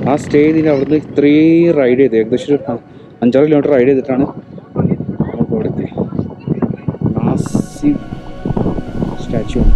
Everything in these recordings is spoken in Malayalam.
ആ സ്റ്റേ ചെയ്തിട്ട് അവിടുന്ന് ഇത്രയും റൈഡ് ചെയ്ത് ഏകദേശം ഒരു അ- അഞ്ചാറ് കിലോമീറ്റർ റൈഡ് ചെയ്തിട്ടാണ് നമ്മളിപ്പോൾ ഇവിടെ എത്തി മാസീവ് സ്റ്റാച്ചു ആണ്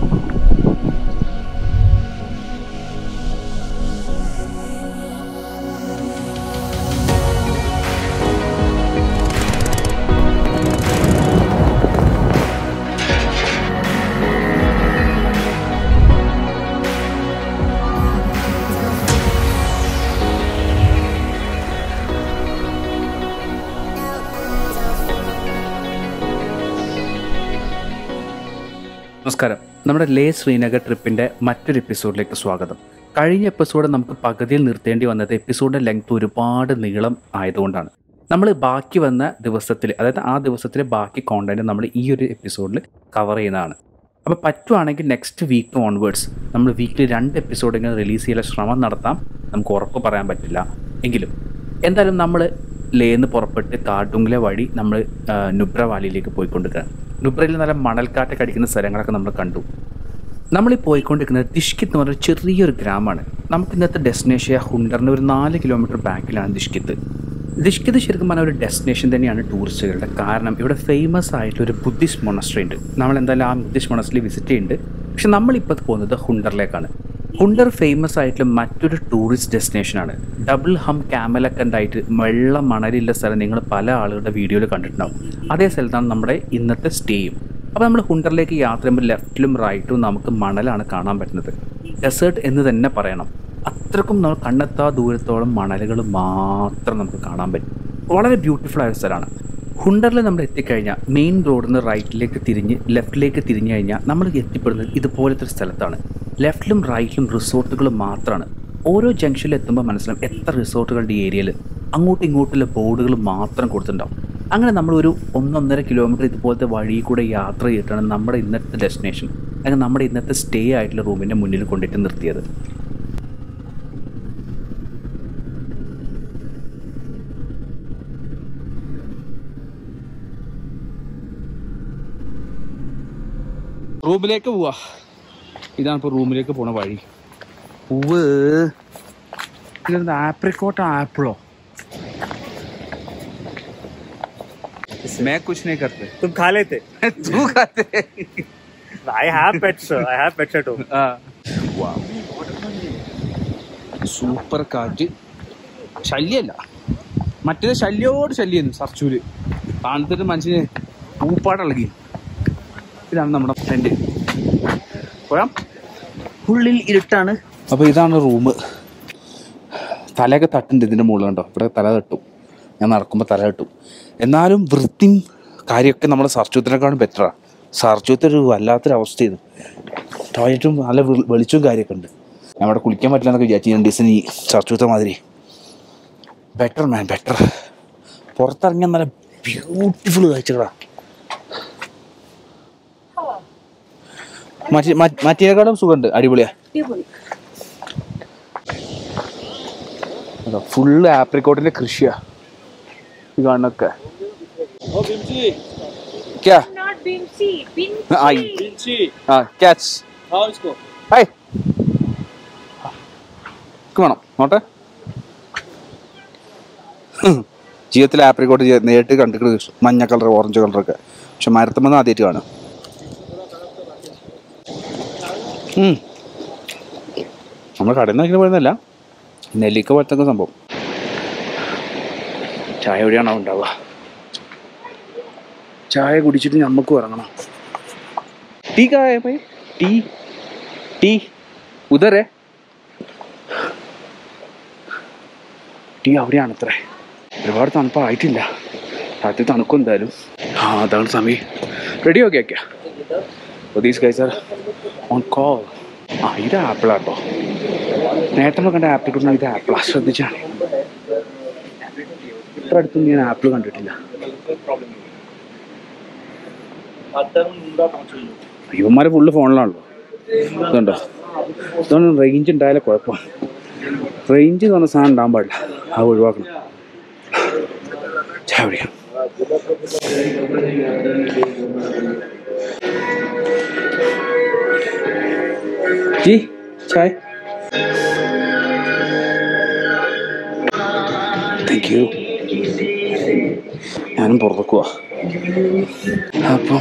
നമസ്കാരം നമ്മുടെ ലേ ശ്രീനഗർ ട്രിപ്പിന്റെ മറ്റൊരു എപ്പിസോഡിലേക്ക് സ്വാഗതം കഴിഞ്ഞ എപ്പിസോഡ് നമുക്ക് പകുതിയിൽ നിർത്തേണ്ടി വന്നത് എപ്പിസോഡിന്റെ ലെങ്ത് ഒരുപാട് നീളം ആയതുകൊണ്ടാണ് നമ്മൾ ബാക്കി വന്ന ദിവസത്തിൽ അതായത് ആ ദിവസത്തിലെ ബാക്കി കോണ്ടന്റ് നമ്മൾ ഈ ഒരു എപ്പിസോഡിൽ കവർ ചെയ്യുന്നതാണ് അപ്പോൾ പറ്റുവാണെങ്കിൽ നെക്സ്റ്റ് വീക്ക് ഓൺവേർഡ്സ് നമ്മൾ വീക്കിലി രണ്ട് എപ്പിസോഡെങ്കിലും റിലീസ് ചെയ്യാൻ ശ്രമം നടത്താം നമുക്ക് ഉറപ്പ് പറയാൻ പറ്റില്ല എങ്കിലും എന്തായാലും നമ്മൾ ലേന്ന് പുറപ്പെട്ട് കാട്ടുങ്കിലെ വഴി നമ്മൾ നുബ്ര വാലിയിലേക്ക് പോയിക്കൊണ്ടിരിക്കുകയാണ് നുബ്രയിൽ നല്ല മണൽക്കാറ്റൊക്കെ അടിക്കുന്ന സ്ഥലങ്ങളൊക്കെ നമ്മൾ കണ്ടു നമ്മൾ ഈ പോയിക്കൊണ്ടിരിക്കുന്നത് ദിഷ്കിത്ത് എന്ന് പറഞ്ഞ ചെറിയൊരു ഗ്രാമമാണ് നമുക്ക് ഇന്നത്തെ ഡെസ്റ്റിനേഷൻ ഹുണ്ടറിന് ഒരു നാല് കിലോമീറ്റർ ബാക്കിലാണ് ദിഷ്കിത്ത് ദിഷ്കിത്ത് ശരിക്കും പറഞ്ഞാൽ ഒരു ഡെസ്റ്റിനേഷൻ തന്നെയാണ് ടൂറിസ്റ്റുകളുടെ കാരണം ഇവിടെ ഫേമസ് ആയിട്ടുള്ള ഒരു ബുദ്ധിസ്റ്റ് മൊണസ്ട്രി ഉണ്ട് നമ്മൾ എന്തായാലും ആ ബുദ്ധിസ്റ്റ് മൊണസ്ട്രി വിസിറ്റ് ചെയ്യുന്നുണ്ട് പക്ഷെ നമ്മളിപ്പോൾ പോകുന്നത് ഹുണ്ടറിലേക്കാണ് ഹുണ്ടർ ഫേമസ് ആയിട്ടുള്ള മറ്റൊരു ടൂറിസ്റ്റ് ഡെസ്റ്റിനേഷനാണ് ഡബിൾ ഹം ക്യാമലൊക്കെ ഉണ്ടായിട്ട് വെള്ള മണലുള്ള സ്ഥലം നിങ്ങൾ പല ആളുകളുടെ വീഡിയോയിൽ കണ്ടിട്ടുണ്ടാവും അതേ സ്ഥലത്താണ് നമ്മുടെ ഇന്നത്തെ സ്റ്റേയും അപ്പോൾ നമ്മൾ ഹുണ്ടറിലേക്ക് യാത്ര ചെയ്യുമ്പോൾ ലെഫ്റ്റിലും റൈറ്റും നമുക്ക് മണലാണ് കാണാൻ പറ്റുന്നത് ഡെസേർട്ട് എന്ന് തന്നെ പറയണം അത്രക്കും നമ്മൾ കണ്ണെത്താ ദൂരത്തോളം മണലുകൾ മാത്രം നമുക്ക് കാണാൻ പറ്റും വളരെ ബ്യൂട്ടിഫുൾ ആയ ഒരു സ്ഥലമാണ് ഹുണ്ടറിൽ നമ്മൾ എത്തിക്കഴിഞ്ഞാൽ മെയിൻ റോഡിൽ നിന്ന് റൈറ്റിലേക്ക് തിരിഞ്ഞ് ലെഫ്റ്റിലേക്ക് തിരിഞ്ഞു കഴിഞ്ഞാൽ നമ്മൾ എത്തിപ്പെടുന്നത് ഇതുപോലത്തെ ഒരു സ്ഥലത്താണ് ലെഫ്റ്റിലും റൈറ്റിലും റിസോർട്ടുകൾ മാത്രമാണ് ഓരോ ജംഗ്ഷനിൽ എത്തുമ്പോൾ മനസ്സിലാവും എത്ര റിസോർട്ടുകളുടെ ഈ ഏരിയയിൽ അങ്ങോട്ടും ഇങ്ങോട്ടുള്ള ബോർഡുകൾ മാത്രം കൊടുത്തിട്ടുണ്ടാവും അങ്ങനെ നമ്മൾ ഒരു ഒന്നൊന്നര കിലോമീറ്റർ ഇതുപോലത്തെ വഴി കൂടെ യാത്ര ചെയ്തിട്ടാണ് നമ്മുടെ ഇന്നത്തെ ഡെസ്റ്റിനേഷൻ അല്ലെങ്കിൽ നമ്മുടെ ഇന്നത്തെ സ്റ്റേ ആയിട്ടുള്ള റൂമിൻ്റെ മുന്നിൽ കൊണ്ടിട്ട് നിർത്തിയത് റൂമിലേക്ക് പോവാ ഇതാണ് ഇപ്പോൾ റൂമിലേക്ക് പോണ വഴി പൂവ് ഇതെന്താ ആപ്രിക്കോട്ട ആപ്പിളോ मैं कुछ नहीं करते तुम खा लेते तू खाते I have pets I have pets at home super cat ശല്യമല്ല മറ്റേത് ശല്യോട് ശല്യം സർച്ചൂര് കാണത്തിട്ട് മനുഷ്യന് പൂപ്പാടിളകി ഇതാണ് നമ്മുടെ ഫ്രണ്ട് പോയാം ഉള്ളിൽ ഇരുട്ടാണ് അപ്പോൾ ഇതാണ് റൂം തലയൊക്കെ തട്ടുണ്ട് ഇതിൻ്റെ മുകളിൽ കണ്ടോ ഇവിടെ തല തട്ടും ഞാൻ നടക്കുമ്പോൾ തല തട്ടും എന്നാലും വൃത്തിയും കാര്യമൊക്കെ നമ്മുടെ സർച്ചൂത്തിനെക്കാളും ബെറ്ററാണ് സർച്ചൂത്ത് ഒരു വല്ലാത്തൊരു അവസ്ഥയാണ് ടോയ്ലറ്റും നല്ല വെളി- വെളിച്ചവും കാര്യമൊക്കെ ഉണ്ട് ഞാൻ അവിടെ കുളിക്കാൻ പറ്റില്ല എന്നൊക്കെ വിചാരിച്ചു രണ്ട് ദിവസം ഈ സർച്ചൂത്ത മാതിരി ബെറ്റർ മാൻ ബെറ്റർ പുറത്തിറങ്ങിയാൽ നല്ല ബ്യൂട്ടിഫുൾ കാഴ്ചകളാ മറ്റേ മറ്റ്- മറ്റേക്കാളും സുഖമുണ്ട് അടിപൊളിയാ ഫുള്ള് ആപ്രിക്കോട്ടിന്റെ കൃഷിയാ ഈ കാണുന്നൊക്കെ ക്യാ not Bimsi. Bimsi. आई हाँ कैच खाओ इसको ഹായ് വേണം നോട്ടെ ജീവിതത്തിൽ ആപ്രിക്കോട്ട് നേരിട്ട് കണ്ടിട്ട് മഞ്ഞ കളർ ഓറഞ്ച് കളറൊക്കെ പക്ഷെ മരത്തുമ്പോൾ ആദ്യമായിട്ട് കാണും ഉം. നമ്മൾ കടയിൽ നിന്ന് കഴിക്കുന്ന പോയിരുന്നല്ല നെല്ലിക്ക പോലത്തെ സംഭവം ചായ എവിടെയാണോ ഉണ്ടാവുക ചായ കുടിച്ചിട്ട് നമുക്ക് ഇറങ്ങണം ടീ കായ ഭായി ടീ ടീ ഉദരേ ടീ അവിടെയാണ് അത്രേ ഒരുപാട് തണുപ്പായിട്ടില്ല രാത്രി തണുക്കും എന്തായാലും ആ അതാണ് സമയം റെഡി ഓക്കെ ആക്കിയാ these guys are on call ആ ഇത് ആപ്പിളാട്ടോ നേരത്തെ നമ്മൾ കണ്ട ആപ്പിൾ കിട്ടുന്ന ഇത് ആപ്പിളാ ശ്രദ്ധിച്ചാണ് ഇത്ര അടുത്തും ഞാൻ ആപ്പിൾ കണ്ടിട്ടില്ല ഇവന്മാരെ ഫുള്ള് ഫോണിലാണല്ലോ ഇതുണ്ടോ ഇതാണ് റേഞ്ച് ഉണ്ടായാലേ കുഴപ്പം റേഞ്ച് എന്ന് പറഞ്ഞ സാധനം ഉണ്ടാകാൻ പാടില്ല അത് ഒഴിവാക്കണം ചായ കുടിക്കാം ജി ചായ താങ്ക് യു ഞാനും പുറത്തേക്ക് പോവാ അപ്പം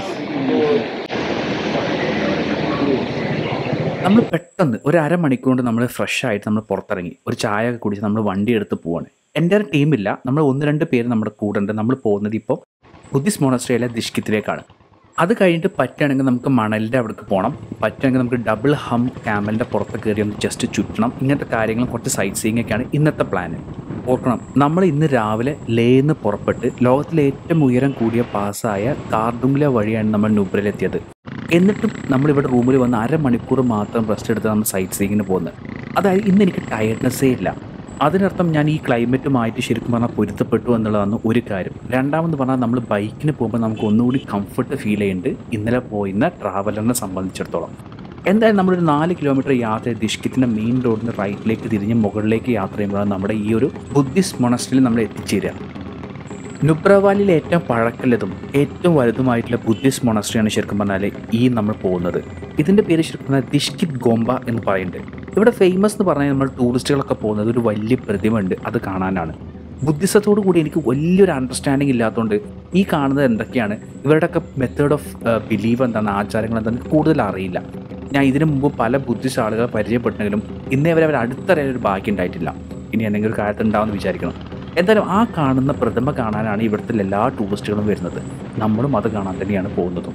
നമ്മൾ പെട്ടെന്ന് ഒരു അരമണിക്കൂർ കൊണ്ട് നമ്മൾ ഫ്രഷ് ആയിട്ട് നമ്മൾ പുറത്തിറങ്ങി ഒരു ചായ ഒക്കെ കുടിച്ച് നമ്മൾ വണ്ടി എടുത്ത് പോവാണ് എൻ്റെ ഒരു ടീമില്ല നമ്മൾ ഒന്ന് രണ്ട് പേര് നമ്മുടെ കൂടെ ഉണ്ട് നമ്മൾ പോകുന്നത് ഇപ്പോൾ ബുദ്ധിസ്റ്റ് മോണസ്ട്രിയിലെ ദിഷ്കിത്തിലേക്കാണ് അത് കഴിഞ്ഞിട്ട് പറ്റുകയാണെങ്കിൽ നമുക്ക് മണലിൻ്റെ അവിടേക്ക് പോകണം പറ്റുകയാണെങ്കിൽ നമുക്ക് ഡബിൾ ഹം ക്യാമലിൻ്റെ പുറത്ത് കയറി ഒന്ന് ജസ്റ്റ് ചുറ്റണം ഇങ്ങനത്തെ കാര്യങ്ങളും കുറച്ച് സൈറ്റ് സീയിങ് ഒക്കെയാണ് ഇന്നത്തെ പ്ലാന് ഓർക്കണം നമ്മൾ ഇന്ന് രാവിലെ ലേന്ന് പുറപ്പെട്ട് ലോകത്തിലെ ഏറ്റവും ഉയരം കൂടിയ പാസ്സായ കാർഡുംല വഴിയാണ് നമ്മൾ നുബ്രയിലെത്തിയത് എന്നിട്ടും നമ്മളിവിടെ റൂമിൽ വന്ന് അരമണിക്കൂർ മാത്രം റെസ്റ്റ് എടുത്ത് നമ്മൾ സൈറ്റ് സീയിങ്ങിന് പോകുന്നത് അതായത് ഇന്ന് എനിക്ക് ടയർഡ്നെസ്സേ ഇല്ല അതിനർത്ഥം ഞാൻ ഈ ക്ലൈമറ്റുമായിട്ട് ശരിക്കും പറഞ്ഞാൽ പൊരുത്തപ്പെട്ടു എന്നുള്ളതാണ് ഒരു കാര്യം രണ്ടാമത് പറഞ്ഞാൽ നമ്മൾ ബൈക്കിന് പോകുമ്പോൾ നമുക്ക് ഒന്നുകൂടി കംഫർട്ട് ഫീൽ ചെയ്യുന്നുണ്ട് ഇന്നലെ പോയിന്ന ട്രാവലറിനെ സംബന്ധിച്ചിടത്തോളം എന്തായാലും നമ്മളൊരു നാല് കിലോമീറ്റർ യാത്ര ചെയ്ത് ദിഷ്കിത്തിൻ്റെ മെയിൻ റോഡിന് റൈറ്റിലേക്ക് തിരിഞ്ഞ് മുകളിലേക്ക് യാത്ര ചെയ്യുമ്പോഴാണ് നമ്മുടെ ഈ ഒരു ബുദ്ധിസ്റ്റ് മൊണസ്റ്റിൽ നമ്മൾ എത്തിച്ചേരുക നുബ്രവാലിലെ ഏറ്റവും പഴക്കല്ലതും ഏറ്റവും വലുതുമായിട്ടുള്ള ബുദ്ധിസ്റ്റ് മൊണസ്ട്രിയാണ് ശരിക്കും പറഞ്ഞാൽ ഈ നമ്മൾ പോകുന്നത് ഇതിൻ്റെ പേര് ശരിക്കും പറഞ്ഞാൽ ദിഷ്കിത് ഗോംബ എന്ന് പറയുന്നുണ്ട് ഇവിടെ ഫേമസ് എന്ന് പറഞ്ഞാൽ നമ്മൾ ടൂറിസ്റ്റുകളൊക്കെ പോകുന്നത് ഒരു വലിയ പ്രതിമ ഉണ്ട് അത് കാണാനാണ് ബുദ്ധിസത്തോടു കൂടി എനിക്ക് വലിയൊരു അണ്ടർസ്റ്റാൻഡിങ് ഇല്ലാത്തതുകൊണ്ട് ഈ കാണുന്നത് എന്തൊക്കെയാണ് ഇവരുടെയൊക്കെ മെത്തേഡ് ഓഫ് ബിലീവ് എന്താണ് ആചാരങ്ങൾ എന്താണെന്ന് കൂടുതൽ അറിയില്ല ഞാൻ ഇതിനു മുമ്പ് പല ബുദ്ധിസ്റ്റ് ആളുകളെ പരിചയപ്പെട്ടെങ്കിലും ഇന്നേ വരെ അവർ അടുത്തറിയാൻ ഒരു ഭാഗ്യം ഉണ്ടായിട്ടില്ല ഇനി എന്തെങ്കിലും ഒരു കാര്യത്തിൽ ഉണ്ടാവുമെന്ന് വിചാരിക്കണം എന്തായാലും ആ കാണുന്ന പ്രതിമ കാണാനാണ് ഇവിടുത്തെ എല്ലാ ടൂറിസ്റ്റുകളും വരുന്നത് നമ്മളും അത് കാണാൻ തന്നെയാണ് പോകുന്നതും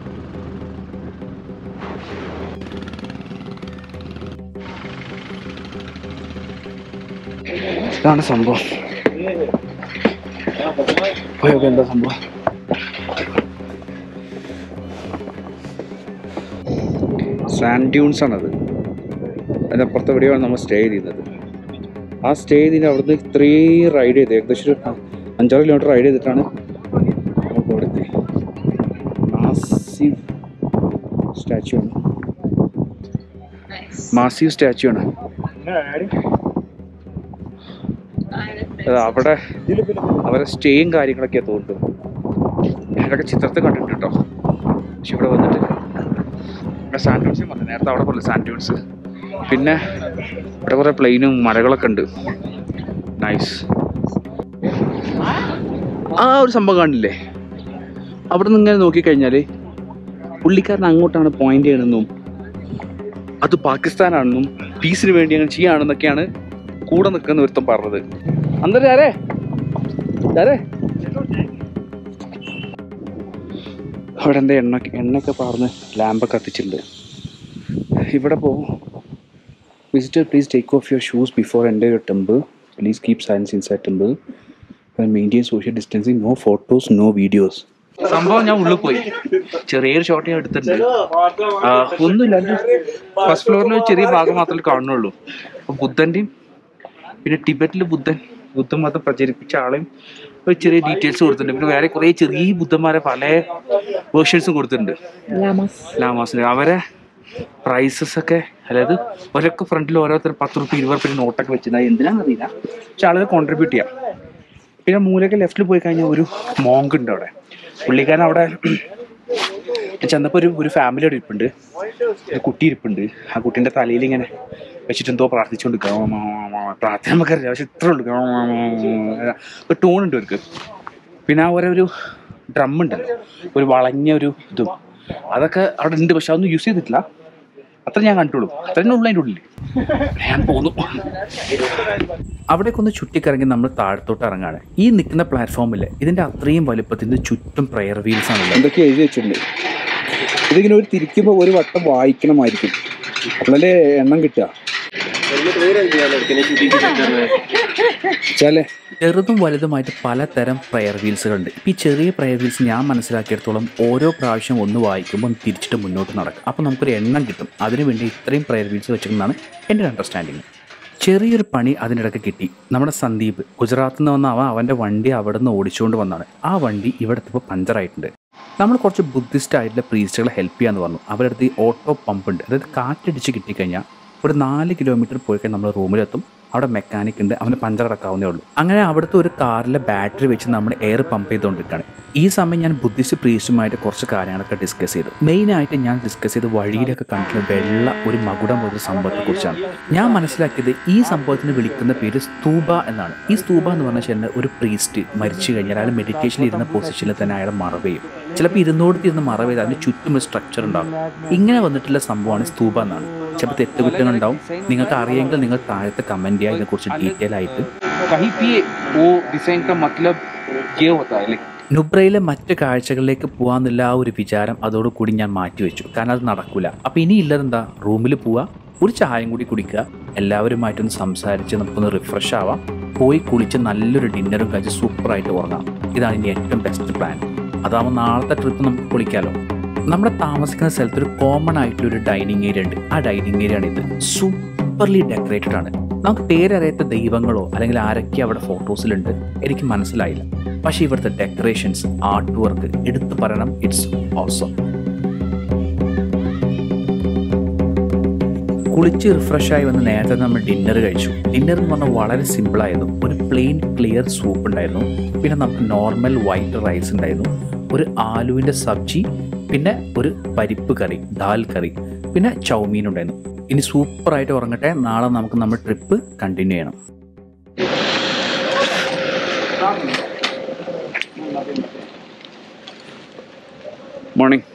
ഇതാണ് സംഭവം പോയൊക്കെ എന്താ സംഭവം സാൻഡ് ഡ്യൂൺസ് ആണത് അതിനപ്പുറത്ത് എവിടെയാണ് നമ്മൾ സ്റ്റേ ചെയ്യുന്നത് ആ സ്റ്റേ ചെയ്തിട്ട് അവിടുന്ന് ഇത്രയും റൈഡ് ചെയ്ത് ഏകദേശം ഒരു അഞ്ചാറ് കിലോമീറ്റർ റൈഡ് ചെയ്തിട്ടാണ് നമുക്ക് ഇവിടെ എത്തി മാസീവ് സ്റ്റാച്ചു ആണ് മാസീവ് സ്റ്റാച്ചു ആണ് അത് അവിടെ അവരെ സ്റ്റേയും കാര്യങ്ങളൊക്കെ തോന്നുന്നു ഞാനൊക്കെ ചിത്രത്തിൽ കണ്ടിട്ടുണ്ട് കേട്ടോ പക്ഷെ ഇവിടെ വന്നിട്ട് ഇവിടെ സാൻഡ്യൂൺസ് പറഞ്ഞു നേരത്തെ അവിടെ പറഞ്ഞു സാൻഡ്യൂൺസ് പിന്നെ ഇവിടെ കുറേ പ്ലെയിനും മലകളൊക്കെ ഉണ്ട് നൈസ് ആ ഒരു സംഭവം കാണില്ലേ അവിടെ നിന്ന് ഇങ്ങനെ നോക്കിക്കഴിഞ്ഞാൽ പുള്ളിക്കാരൻ അങ്ങോട്ടാണ് പോയിന്റ് ചെയ്യണമെന്നും അത് പാകിസ്ഥാനാണെന്നും പീസിന് വേണ്ടി അങ്ങനെ ചെയ്യാണെന്നൊക്കെയാണ് കൂടെ നിൽക്കുന്ന ഒരുത്തം പറഞ്ഞത് അന്നേരം ആരേ ആരേ അവിടെ എന്താ എണ്ണ എണ്ണയൊക്കെ പാർന്ന് ലാമ്പൊക്കെ കത്തിച്ചിട്ടുണ്ട് ഇവിടെ പോകും Visitor, please take off your shoes before enter your temple. Please keep silence inside temple. And maintain social distancing. No photos, no videos. സംഭവം ഞാൻ ഉള്ളിൽ പോയി ചെറിയൊരു ഷോട്ട് ഞാൻ എടുത്തിട്ടുണ്ട് ആ, ഒന്നുമില്ല ഫസ്റ്റ് ഫ്ലോറിൽ ചെറിയ ഭാഗം മാത്രമേ കാണുന്നുള്ളൂ അപ്പൊ ബുദ്ധന്റെയും പിന്നെ ടിബറ്റിൽ ബുദ്ധൻ ബുദ്ധ മതം പ്രചരിപ്പിച്ച ആളെയും ഒരു ചെറിയ ഡീറ്റെയിൽസ് കൊടുത്തിട്ടുണ്ട് പിന്നെ വേറെ കുറേ ചെറിയ ബുദ്ധന്മാരെ പല വേർഷൻസും കൊടുത്തിട്ടുണ്ട് ലാമാസിന് അവരെ പ്രൈസസ് ഒക്കെ അതായത് ഒരൊക്കെ ഫ്രണ്ടിൽ ഓരോരുത്തർ പത്ത് റുപ്യ ഇരുപത് റുപ്യ നോട്ടൊക്കെ വെച്ചിരുന്നത് എന്തിനാണെന്നറിയില്ല പക്ഷെ ആളുകൾ കോൺട്രിബ്യൂട്ട് ചെയ്യാം പിന്നെ മൂലൊക്കെ ലെഫ്റ്റിൽ പോയി കഴിഞ്ഞാൽ ഒരു മോങ്ക് ഉണ്ട് അവിടെ പുള്ളിക്കാരൻ അവിടെ ചെന്നപ്പോൾ ഒരു ഒരു ഫാമിലി അവിടെ ഇരിപ്പുണ്ട് ഒരു കുട്ടി ഇരിപ്പുണ്ട് ആ കുട്ടീൻ്റെ തലയിൽ ഇങ്ങനെ വെച്ചിട്ട് എന്തോ പ്രാർത്ഥിച്ചുകൊണ്ട് പ്രാർത്ഥന നമുക്കറിയാം പക്ഷെ ഇത്ര ഉള്ളൂ ഒരു ടൂൺ ഉണ്ട് അവർക്ക് പിന്നെ ആ ഓരോ ഒരു ഡ്രം ഉണ്ടല്ലോ ഒരു വളഞ്ഞ ഒരു ഇതും അതൊക്കെ അവിടെ ഉണ്ട് പക്ഷെ അതൊന്നും യൂസ് ചെയ്തിട്ടില്ല അത്ര ഞാൻ കണ്ടുള്ളൂ അത്ര തന്നെ ഉള്ളു അതിൻ്റെ ഉള്ളിൽ ഞാൻ പോന്നു അവിടേക്ക് ഒന്ന് ചുറ്റിക്കറങ്ങി നമ്മൾ താഴത്തോട്ട് ഇറങ്ങാണ് ഈ നിൽക്കുന്ന പ്ലാറ്റ്ഫോമിൽ ഇതിന്റെ അത്രയും വലുപ്പത്തിന് ചുറ്റും പ്രയർ വീൽസ് ആണല്ലോ എന്തൊക്കെ എഴുതി വെച്ചിട്ടുണ്ട് ഇതിങ്ങനെ ഒരു തിരിക്കുമ്പോൾ ഒരു വട്ടം വായിക്കണമായിരിക്കും അപ്പോഴല്ലേ എണ്ണം കിട്ടുക ചാലേ ചെറുതും വലുതുമായിട്ട് പലതരം പ്രയർ വീൽസുകളുണ്ട് ഈ ചെറിയ പ്രയർ വീൽസ് ഞാൻ മനസ്സിലാക്കിയിടത്തോളം ഓരോ പ്രാവശ്യം ഒന്ന് വായിക്കുമ്പോൾ ഒന്ന് തിരിച്ചിട്ട് മുന്നോട്ട് നടക്കും അപ്പോൾ നമുക്കൊരു എണ്ണം കിട്ടും അതിനുവേണ്ടി ഇത്രയും പ്രയർ വീൽസ് വെച്ചിരുന്നതാണ് എൻ്റെ ഒരു അണ്ടർസ്റ്റാൻഡിങ് ചെറിയൊരു പണി അതിനിടയ്ക്ക് കിട്ടി നമ്മുടെ സന്ദീപ് ഗുജറാത്തിൽ നിന്ന് വന്ന അവൻ അവൻ്റെ വണ്ടി അവിടെ നിന്ന് ഓടിച്ചുകൊണ്ട് വന്നതാണ് ആ വണ്ടി ഇവിടെ ഇപ്പോൾ പഞ്ചറായിട്ടുണ്ട് നമ്മൾ കുറച്ച് ബുദ്ധിസ്റ്റ് ആയിട്ടുള്ള പ്രീസ്റ്റുകളെ ഹെൽപ്പ് ചെയ്യാന്ന് പറഞ്ഞു അവരുടെ അടുത്ത് ഈ ഓട്ടോ പമ്പ് ഉണ്ട് അതായത് കാറ്റടിച്ച് കിട്ടിക്കഴിഞ്ഞാൽ ഒരു നാല് കിലോമീറ്റർ പോയി കഴിഞ്ഞാൽ നമ്മൾ റൂമിലെത്തും അവിടെ മെക്കാനിക് ഉണ്ട് അവന് പഞ്ചർ അടക്കാവുന്നേ ഉള്ളൂ അങ്ങനെ അവിടുത്തെ ഒരു കാറിലെ ബാറ്ററി വെച്ച് നമ്മൾ എയർ പമ്പ് ചെയ്തുകൊണ്ടിരിക്കുകയാണ് ഈ സമയം ഞാൻ ബുദ്ധിസ്റ്റ് പ്രീസ്റ്റുമായിട്ട് കുറച്ച് കാര്യങ്ങളൊക്കെ ഡിസ്കസ് ചെയ്തു മെയിനായിട്ട് ഞാൻ ഡിസ്കസ് ചെയ്ത് വഴിയിലൊക്കെ കണ്ടിട്ടുള്ള വെള്ള ഒരു മകുടം പോലൊരു സംഭവത്തെക്കുറിച്ചാണ് ഞാൻ മനസ്സിലാക്കിയത് ഈ സംഭവത്തിന് വിളിക്കുന്ന പേര് സ്തൂപ എന്നാണ് ഈ സ്തൂപ എന്ന് പറഞ്ഞ വെച്ചാൽ ഒരു പ്രീസ്റ്റ് മരിച്ചു കഴിഞ്ഞാൽ അയാൾ മെഡിറ്റേഷനിൽ ഇരുന്ന പൊസിഷനിൽ തന്നെ അയാൾ മറവയും ചിലപ്പോൾ ഇരുന്നോടത്തിരുന്ന് മറവ് ചെയ്ത് അതിന് ചുറ്റും ഒരു സ്ട്രക്ചർ ഉണ്ടാകും ഇങ്ങനെ വന്നിട്ടുള്ള സംഭവമാണ് സ്തൂപ എന്നാണ് ചിലപ്പോൾ തെറ്റുകുറ്റങ്ങൾ ഉണ്ടാവും നിങ്ങൾക്ക് അറിയെങ്കിൽ നിങ്ങൾ താഴത്തെ കമൻറ്റ് ചെയ്യുക ഇതിനെക്കുറിച്ച് ഡീറ്റെയിൽ ആയിട്ട് कहीं भी वो डिजाइन का मतलब ये होता है लाइक നുബ്രയിലെ മറ്റ് കാഴ്ചകളിലേക്ക് പോകാന്നുള്ള ആ ഒരു വിചാരം അതോടുകൂടി ഞാൻ മാറ്റിവെച്ചു കാരണം അത് നടക്കൂല അപ്പോൾ ഇനിയില്ലത് എന്താ റൂമിൽ പോവുക ഒരു ചായയും കൂടി കുടിക്കുക എല്ലാവരുമായിട്ടൊന്ന് സംസാരിച്ച് നമുക്കൊന്ന് റിഫ്രഷ് ആവാം പോയി കുളിച്ച് നല്ലൊരു ഡിന്നറും കഴിച്ച് സൂപ്പറായിട്ട് ഉറങ്ങാം ഇതാണ് ഇനി ഏറ്റവും ബെസ്റ്റ് പ്ലാൻ അതാവുമ്പോൾ നാളത്തെ ട്രിപ്പ് നമുക്ക് പൊളിക്കാലോ നമ്മുടെ താമസിക്കുന്ന സ്ഥലത്ത് ഒരു കോമൺ ആയിട്ടുള്ള ഒരു ഡൈനിങ് ഏരിയ ഉണ്ട് ആ ഡൈനിങ് ഏരിയ ആണ് ഇത് സൂപ്പർലി ഡെക്കറേറ്റഡ് ആണ് നമുക്ക് പേരറിയാത്ത ദൈവങ്ങളോ അല്ലെങ്കിൽ ആരൊക്കെ അവിടെ ഫോട്ടോസിലുണ്ട് എനിക്ക് മനസ്സിലായില്ല പക്ഷേ ഇവിടുത്തെ ഡെക്കറേഷൻസ് ആർട്ട് വർക്ക് എടുത്തു പറയണം ഇറ്റ്സ് ഓസം കുളിച്ച് റിഫ്രഷായി വന്ന് നേരത്തെ നമ്മൾ ഡിന്നർ കഴിച്ചു ഡിന്നർ എന്ന് പറഞ്ഞാൽ വളരെ സിമ്പിളായിരുന്നു ഒരു പ്ലെയിൻ ക്ലിയർ സൂപ്പ് ഉണ്ടായിരുന്നു പിന്നെ നമുക്ക് നോർമൽ വൈറ്റ് റൈസ് ഉണ്ടായിരുന്നു ഒരു ആലുവിൻ്റെ സബ്ജി പിന്നെ ഒരു പരിപ്പ് കറി ദാൽ കറി പിന്നെ ചൗമീൻ ഉണ്ടായിരുന്നു ഇനി സൂപ്പറായിട്ട് ഉറങ്ങട്ടെ നാളെ നമുക്ക് നമ്മുടെ ട്രിപ്പ് കണ്ടിന്യൂ ചെയ്യണം മോർണിംഗ്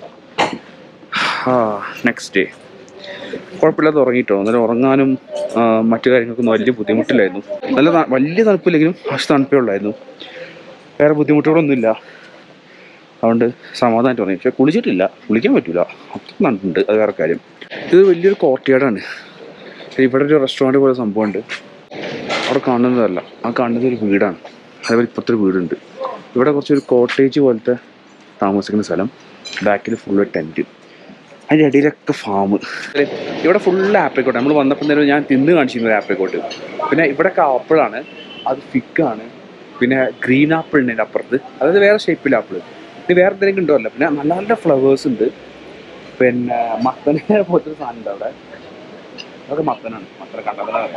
ആ നെക്സ്റ്റ് ഡേ കുഴപ്പമില്ലാതെ ഉറങ്ങിയിട്ടോ എന്നാലും ഉറങ്ങാനും ആ, മറ്റു കാര്യങ്ങൾക്കൊന്നും വലിയ ബുദ്ധിമുട്ടില്ലായിരുന്നു നല്ല ത- വലിയ തണുപ്പില്ലെങ്കിലും കുറച്ച് തണുപ്പേ ഉള്ളായിരുന്നു വേറെ ബുദ്ധിമുട്ടുകളൊന്നുമില്ല അതുകൊണ്ട് സമാധാനമായിട്ട് ഉറങ്ങി പക്ഷെ കുളിച്ചിട്ടില്ല കുളിക്കാൻ പറ്റില്ല അത്ര തണുപ്പുണ്ട് അത് വേറെ കാര്യം ഇത് വലിയൊരു കോർട്ട്യാർഡാണ് ഇവിടെ ഒരു റെസ്റ്റോറൻറ്റ് പോലെ സംഭവമുണ്ട് അവിടെ കാണുന്നതല്ല ആ കാണുന്നത് ഒരു വീടാണ് അതേപോലെ ഇപ്പുറത്തൊരു വീടുണ്ട് ഇവിടെ കുറച്ചൊരു കോട്ടേജ് പോലത്തെ താമസിക്കുന്ന സ്ഥലം ബാക്കിൽ ഫുള്ള് ടെൻറ്റ് അതിൻ്റെ ഇടയിലൊക്കെ ഫാം ഇവിടെ ഫുള്ള് ആപ്രിക്കോട്ട് നമ്മൾ വന്നപ്പോൾ തന്നെ ഞാൻ തിന്ന് കാണിച്ചിരുന്നു ആപ്രിക്കോട്ട് പിന്നെ ഇവിടെയൊക്കെ ആപ്പിളാണ് അത് ഫിക്കാണ് പിന്നെ ഗ്രീൻ ആപ്പിൾ ഉണ്ട് അതിൻ്റെ അപ്പുറത്ത് അതായത് വേറെ ഷേപ്പിൽ ആപ്പിൾ ഇത് വേറെ എന്തെങ്കിലും ഉണ്ടോ അല്ല പിന്നെ നല്ല നല്ല ഫ്ലവേഴ്സ് ഉണ്ട് പിന്നെ മത്തനെ പോലത്തെ ഒരു സാധനം ഉണ്ട് അവിടെ അതൊക്കെ മത്തനാണ് മത്തന കണ്ടതാണ്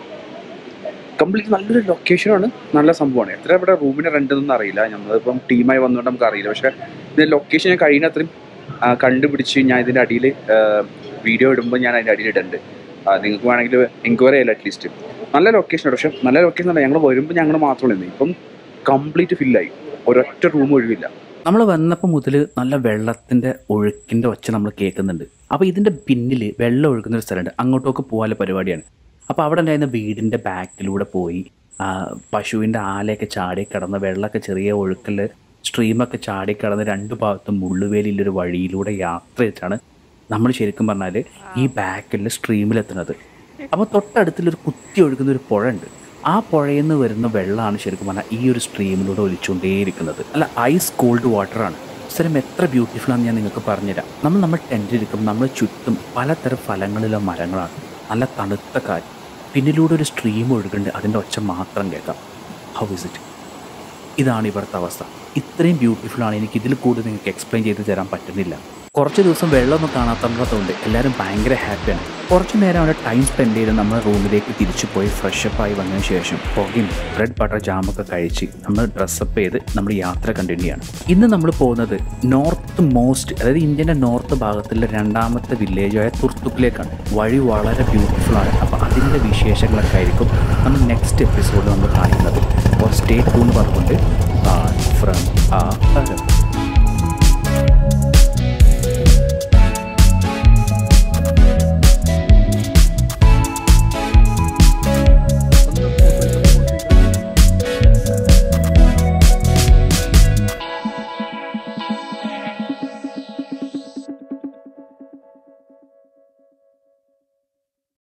കംപ്ലീറ്റ് നല്ലൊരു ലൊക്കേഷനാണ് നല്ല സംഭവമാണ് എത്ര ഇവിടെ റൂമിന് റെന്റ് ഒന്നും അറിയില്ല നമ്മളിപ്പം ടീമായി വന്നുകൊണ്ട് നമുക്ക് അറിയില്ല പക്ഷെ ഇതിന്റെ ലൊക്കേഷൻ ഞാൻ കഴിയുന്നത്രയും ആ, കണ്ടുപിടിച്ച് ഞാൻ ഇതിന്റെ അടിയിൽ വീഡിയോ ഇടുമ്പോൾ ഞാൻ അതിന്റെ അടിയിൽ ഇടുന്നുണ്ട് ആ, നിങ്ങൾക്ക് വേണമെങ്കിൽ എൻക്വയറി ചെയ്യാം അറ്റ്ലീസ്റ്റ് നല്ല ലൊക്കേഷനാണ് പക്ഷെ നല്ല ലൊക്കേഷൻ അല്ല ഞങ്ങൾ വരുമ്പോൾ ഞങ്ങൾ മാത്രമേ ഉള്ളൂ ഇപ്പം കംപ്ലീറ്റ് ഫില്ലായി ഒരൊറ്റ റൂം ഒഴിവില്ല നമ്മൾ വന്നപ്പോൾ മുതൽ നല്ല വെള്ളത്തിൻ്റെ ഒഴുക്കിൻ്റെ ഒച്ച നമ്മൾ കേൾക്കുന്നുണ്ട് അപ്പോൾ ഇതിൻ്റെ പിന്നിൽ വെള്ളം ഒഴുകുന്ന ഒരു സ്ഥലമുണ്ട് അങ്ങോട്ടൊക്കെ പോകാനുള്ള പരിപാടിയാണ് അപ്പോൾ അവിടെ ഉണ്ടായിരുന്ന വീടിൻ്റെ ബാക്കിലൂടെ പോയി ആ, പശുവിൻ്റെ ആലയൊക്കെ ചാടി കിടന്ന് വെള്ളമൊക്കെ ചെറിയ ഒഴുക്കിൽ സ്ട്രീമൊക്കെ ചാടി കിടന്ന് രണ്ട് ഭാഗത്തും മുള്ളുവേലിയിലൊരു വഴിയിലൂടെ യാത്ര വെച്ചാണ് നമ്മൾ ശരിക്കും പറഞ്ഞാൽ ഈ ബാക്കിൽ സ്ട്രീമിലെത്തുന്നത് അപ്പോൾ തൊട്ടടുത്തുള്ളൊരു കുത്തി ഒഴുകുന്ന ഒരു പുഴ ഉണ്ട് ആ പുഴയിൽ നിന്ന് വരുന്ന വെള്ളമാണ് ശരിക്കും പറഞ്ഞാൽ ഈ ഒരു സ്ട്രീമിലൂടെ ഒലിച്ചുകൊണ്ടേയിരിക്കുന്നത് അല്ല ഐസ് കോൾഡ് വാട്ടറാണ് സ്ഥലം എത്ര ബ്യൂട്ടിഫുൾ ആണെന്ന് ഞാൻ നിങ്ങൾക്ക് പറഞ്ഞുതരാം നമ്മൾ നമ്മൾ ടെൻറ്റിലിരിക്കും നമ്മൾ ചുറ്റും പലതരം ഫലങ്ങളിലെ മരങ്ങളാണ് നല്ല തണുത്ത കാറ്റ് പിന്നിലൂടെ ഒരു സ്ട്രീം ഒഴുകുന്നുണ്ട് അതിൻ്റെ ഒച്ച മാത്രം കേൾക്കാം ഹൗ ഇസ് ഇറ്റ് ഇതാണ് ഇവിടുത്തെ അവസ്ഥ ഇത്രയും ബ്യൂട്ടിഫുൾ ആണ് എനിക്ക് ഇതിൽ കൂടുതൽ നിങ്ങൾക്ക് എക്സ്പ്ലെയിൻ ചെയ്ത് തരാൻ പറ്റുന്നില്ല കുറച്ച് ദിവസം വെള്ളമൊന്നും കാണാത്തതുകൊണ്ട് എല്ലാവരും ഭയങ്കര ഹാപ്പിയാണ് കുറച്ച് നേരം അവിടെ ടൈം സ്പെൻഡ് ചെയ്ത് നമ്മൾ റൂമിലേക്ക് തിരിച്ചു പോയി ഫ്രഷപ്പ് ആയി വന്നതിന് ശേഷം പുകയും ബ്രെഡ് ബട്ടർ ജാമൊക്കെ കഴിച്ച് നമ്മൾ ഡ്രസ്സപ്പ് ചെയ്ത് നമ്മൾ യാത്ര കണ്ടിന്യൂ ചെയ്യണം ഇന്ന് നമ്മൾ പോകുന്നത് നോർത്ത് മോസ്റ്റ് അതായത് ഇന്ത്യൻ്റെ നോർത്ത് ഭാഗത്തുള്ള രണ്ടാമത്തെ വില്ലേജായ തുർത്തുക്കിലേക്കാണ് വഴി വളരെ ബ്യൂട്ടിഫുൾ ആണ് അപ്പോൾ അതിൻ്റെ വിശേഷങ്ങളൊക്കെ ആയിരിക്കും നമ്മൾ നെക്സ്റ്റ് എപ്പിസോഡിൽ നമ്മൾ കാണിക്കുന്നത് അപ്പോൾ സ്റ്റേ ടൂൺ പറഞ്ഞുകൊണ്ട് ഫ്രം ആ